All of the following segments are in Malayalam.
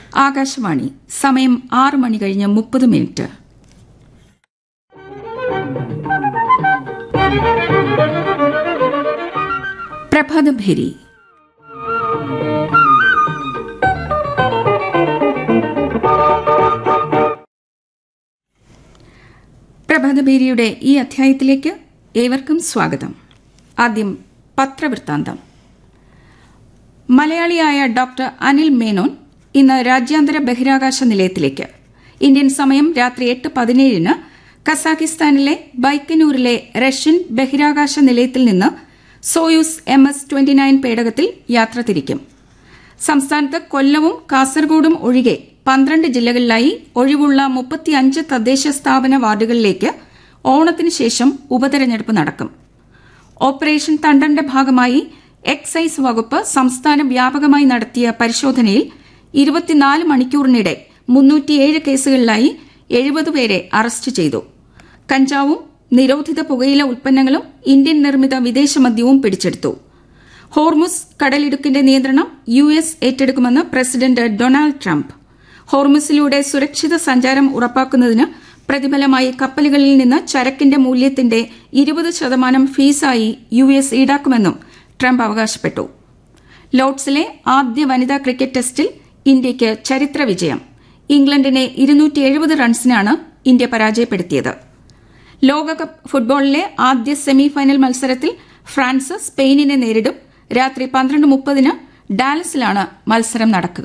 ആകാശവാണി സമയം ആറ് മണി കഴിഞ്ഞ് മുപ്പത് മിനിറ്റ് പ്രഭാതഭേരി പ്രഭാതഭേരിയുടെ ഈ അധ്യായത്തിലേക്ക് ഏവർക്കും സ്വാഗതം ആദ്യം പത്രവൃത്താന്തം മലയാളിയായ ഡോക്ടർ അനിൽ മേനോൻ ഇന്ന് രാജ്യാന്തര ബഹിരാകാശ നിലയത്തിലേക്ക് ഇന്ത്യൻ സമയം രാത്രി എട്ട് പതിനേഴിന് കസാഖിസ്ഥാനിലെ ബൈക്കനൂരിലെ റഷ്യൻ ബഹിരാകാശ നിലയത്തിൽ നിന്ന് Soyuz M S twenty nine പേടകത്തിൽ യാത്ര തിരിക്കും സംസ്ഥാനത്ത് കൊല്ലവും കാസർഗോഡും ഒഴികെ പന്ത്രണ്ട് ജില്ലകളിലായി ഒഴിവുള്ള മുപ്പത്തിയഞ്ച് തദ്ദേശ സ്ഥാപന വാർഡുകളിലേക്ക് ഓണത്തിന് ശേഷം ഉപതെരഞ്ഞെടുപ്പ് നടക്കും ഓപ്പറേഷൻ തണ്ടന്റെ ഭാഗമായി എക്സൈസ് വകുപ്പ് സംസ്ഥാന വ്യാപകമായി നടത്തിയ പരിശോധനയിൽ ഇരുപത്തിനാല് മണിക്കൂറിനിടെ മുന്നൂറ്റിയേഴ് കേസുകളിലായി എഴുപത് പേരെ അറസ്റ്റ് ചെയ്തു കഞ്ചാവും നിരോധിത പുകയില ഉൽപ്പന്നങ്ങളും ഇന്ത്യൻ നിർമ്മിത വിദേശ മദ്യവും പിടിച്ചെടുത്തു ഹോർമുസ് കടലിടുക്കിന്റെ നിയന്ത്രണം യു എസ് ഏറ്റെടുക്കുമെന്ന് പ്രസിഡന്റ് ഡൊണാൾഡ് ട്രംപ് ഹോർമുസിലൂടെ സുരക്ഷിത സഞ്ചാരം ഉറപ്പാക്കുന്നതിന് പ്രതിഫലമായി കപ്പലുകളിൽ നിന്ന് ചരക്കിന്റെ മൂല്യത്തിന്റെ ഇരുപത് ശതമാനം ഫീസായി യു എസ് ഈടാക്കുമെന്നും ട്രംപ് അവകാശപ്പെട്ടു ലോർഡ്സിലെ ആദ്യ വനിതാ ക്രിക്കറ്റ് ടെസ്റ്റിൽ ഇന്ത്യയ്ക്ക് ചരിത്ര വിജയം ഇംഗ്ലണ്ടിനെ ഇരുന്നൂറ്റി റൺസിനാണ് ഇന്ത്യ പരാജയപ്പെടുത്തിയത് ലോകകപ്പ് ഫുട്ബോളിലെ ആദ്യ സെമി ഫൈനൽ മത്സരത്തിൽ ഫ്രാൻസ് സ്പെയിനിനെ നേരിടും രാത്രി പന്ത്രണ്ട് മുപ്പതിന് ഡാലസിലാണ് മത്സരം നടക്കുക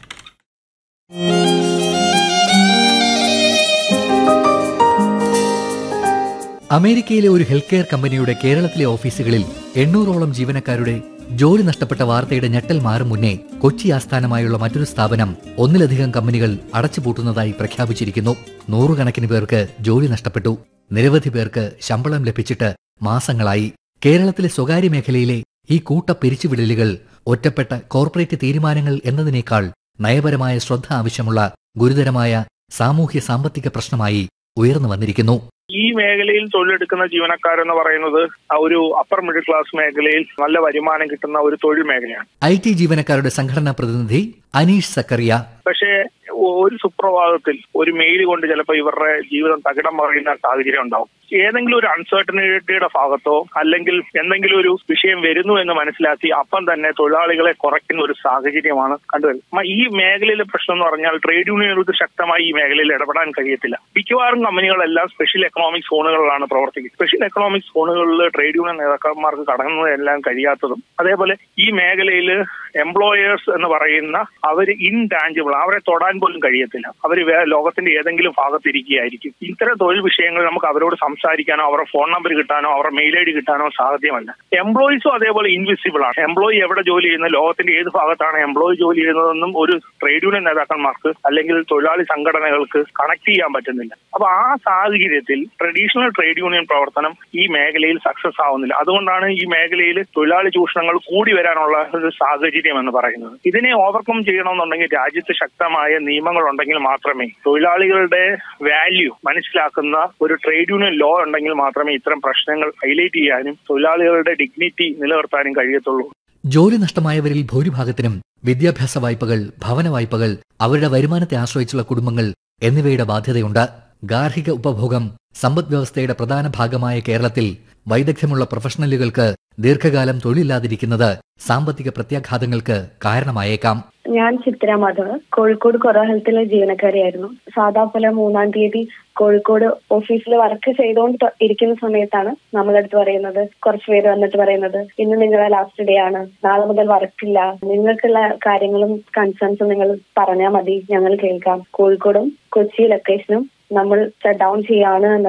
അമേരിക്കയിലെ ഒരു ഹെൽത്ത് കെയർ കമ്പനിയുടെ കേരളത്തിലെ ഓഫീസുകളിൽ എണ്ണൂറോളം ജീവനക്കാരുടെ ജോലി നഷ്ടപ്പെട്ട വാർത്തയുടെ ഞെട്ടൽ മാറും മുന്നേ കൊച്ചി ആസ്ഥാനമായുള്ള മറ്റൊരു സ്ഥാപനം ഒന്നിലധികം കമ്പനികൾ അടച്ചുപൂട്ടുന്നതായി പ്രഖ്യാപിച്ചിരിക്കുന്നു നൂറുകണക്കിന് പേർക്ക് ജോലി നഷ്ടപ്പെട്ടു നിരവധി പേർക്ക് ശമ്പളം ലഭിച്ചിട്ട് മാസങ്ങളായി കേരളത്തിലെ സ്വകാര്യ മേഖലയിലെ ഈ കൂട്ട പിരിച്ചുവിടലുകൾ ഒറ്റപ്പെട്ട കോർപ്പറേറ്റ് തീരുമാനങ്ങൾ എന്നതിനേക്കാൾ നയപരമായ ശ്രദ്ധ ആവശ്യമുള്ള ഗുരുതരമായ സാമൂഹ്യ സാമ്പത്തിക പ്രശ്നമായി ഉയർന്നു വന്നിരിക്കുന്നു ഈ മേഖലയിൽ തൊഴിലെടുക്കുന്ന ജീവനക്കാരെന്ന് പറയുന്നത് ആ ഒരു അപ്പർ മിഡിൽ ക്ലാസ് മേഖലയിൽ നല്ല വരുമാനം കിട്ടുന്ന ഒരു തൊഴിൽ മേഖലയാണ് ഐ ടി ജീവനക്കാരുടെ സംഘടനാ പ്രതിനിധി അനീഷ് സക്കറിയ പക്ഷേ ഒരു സുപ്രഭാതത്തിൽ ഒരു മെയിൽ കൊണ്ട് ചിലപ്പോൾ ഇവരുടെ ജീവിതം തകിടം മറിയുന്ന സാഹചര്യം ഉണ്ടാവും ഏതെങ്കിലും ഒരു അൺസർട്ടനിറ്റിയുടെ ഭാഗത്തോ അല്ലെങ്കിൽ എന്തെങ്കിലും ഒരു വിഷയം വരുന്നു എന്ന് മനസ്സിലാക്കി അപ്പം തന്നെ തൊഴിലാളികളെ കുറയ്ക്കുന്ന ഒരു സാഹചര്യമാണ് കണ്ടുവരുന്നത് ഈ മേഖലയിലെ പ്രശ്നം എന്ന് പറഞ്ഞാൽ ട്രേഡ് യൂണിയനുകൾക്ക് ശക്തമായി ഈ മേഖലയിൽ ഇടപെടാൻ കഴിയത്തില്ല മിക്കവാറും കമ്പനികളെല്ലാം സ്പെഷ്യൽ എക്കണോമിക് സോണുകളിലാണ് പ്രവർത്തിക്കുന്നത് സ്പെഷ്യൽ എക്കണോമിക് സോണുകളിൽ ട്രേഡ് യൂണിയൻ നേതാക്കന്മാർക്ക് കടങ്ങുന്നതെല്ലാം കഴിയാത്തതും അതേപോലെ ഈ മേഖലയിൽ എംപ്ലോയേഴ്സ് എന്ന് പറയുന്ന അവർ ഇൻടാഞ്ചിബിൾ അവരെ തൊടാൻ പോലും കഴിയത്തില്ല അവർ ലോകത്തിന്റെ ഏതെങ്കിലും ഭാഗത്ത് ഇരിക്കുകയായിരിക്കും ഇത്തരം തൊഴിൽ വിഷയങ്ങൾ നമുക്ക് അവരോട് സംസാരിക്കാനോ അവരുടെ ഫോൺ നമ്പർ കിട്ടാനോ അവരുടെ മെയിൽ ഐ ഡി കിട്ടാനോ സാധ്യമല്ല എംപ്ലോയീസും അതേപോലെ ഇൻവിസിബിൾ ആണ് എംപ്ലോയി എവിടെ ജോലി ചെയ്യുന്ന ലോകത്തിന്റെ ഏത് ഭാഗത്താണ് എംപ്ലോയി ജോലി ചെയ്യുന്നതെന്നും ഒരു ട്രേഡ് യൂണിയൻ നേതാക്കന്മാർക്ക് അല്ലെങ്കിൽ തൊഴിലാളി സംഘടനകൾക്ക് കണക്ട് ചെയ്യാൻ പറ്റുന്നില്ല അപ്പൊ ആ സാഹചര്യത്തിൽ ട്രഡീഷണൽ ട്രേഡ് യൂണിയൻ പ്രവർത്തനം ഈ മേഖലയിൽ സക്സസ് ആവുന്നില്ല അതുകൊണ്ടാണ് ഈ മേഖലയിൽ തൊഴിലാളി ചൂഷണങ്ങൾ കൂടി വരാനുള്ള ഒരു സാഹചര്യം എന്ന് പറയുന്നത് ഇതിനെ ഓവർകം ചെയ്യണമെന്നുണ്ടെങ്കിൽ രാജ്യത്ത് ശക്തമായ നിയമങ്ങൾ ഉണ്ടെങ്കിൽ മാത്രമേ തൊഴിലാളികളുടെ വാല്യൂ മനസ്സിലാക്കുന്ന ഒരു ട്രേഡ് യൂണിയൻ ലോ ഉണ്ടെങ്കിൽ മാത്രമേ ഇത്തരം പ്രശ്നങ്ങൾ ഹൈലൈറ്റ് ചെയ്യാനും തൊഴിലാളികളുടെ ഡിഗ്നിറ്റി നിലനിർത്താനും കഴിയത്തുള്ളൂ ജോലി നഷ്ടമായവരിൽ ഭൂരിഭാഗത്തിനും വിദ്യാഭ്യാസ വായ്പകൾ ഭവന വായ്പകൾ അവരുടെ വരുമാനത്തെ ആശ്രയിച്ചുള്ള കുടുംബങ്ങൾ എന്നിവയുടെ ബാധ്യതയുണ്ട് ഗാർഹിക ഉപഭോഗം സമ്പദ് വ്യവസ്ഥയുടെ പ്രധാന ഭാഗമായ കേരളത്തിൽ വൈദഗ്ധ്യമുള്ള പ്രൊഫഷണലുകൾക്ക് ദീർഘകാലം തൊഴിലില്ലാതിരിക്കുന്നത് സാമ്പത്തിക പ്രത്യാഘാതങ്ങൾക്ക് കാരണമായേക്കാം ഞാൻ ചിത്ര മാധവ് കോഴിക്കോട് കൊറോ ഹെൽത്തിലെ ജീവനക്കാരിയായിരുന്നു സാധാ പോലെ മൂന്നാം തീയതി കോഴിക്കോട് ഓഫീസിൽ വർക്ക് ചെയ്തുകൊണ്ട് ഇരിക്കുന്ന സമയത്താണ് നമ്മളടുത്ത് പറയുന്നത് കുറച്ച് പേര് വന്നിട്ട് പറയുന്നത് ഇന്ന് നിങ്ങളെ ലാസ്റ്റ് ഡേ ആണ് നാളെ മുതൽ വർക്കില്ല നിങ്ങൾക്കുള്ള കാര്യങ്ങളും കൺസേൺസും നിങ്ങൾ പറഞ്ഞാൽ മതി ഞങ്ങൾ കേൾക്കാം കോഴിക്കോടും കൊച്ചി ലൊക്കേഷനും നമ്മൾ ഷട്ട് ഡൗൺ ചെയ്യാണ്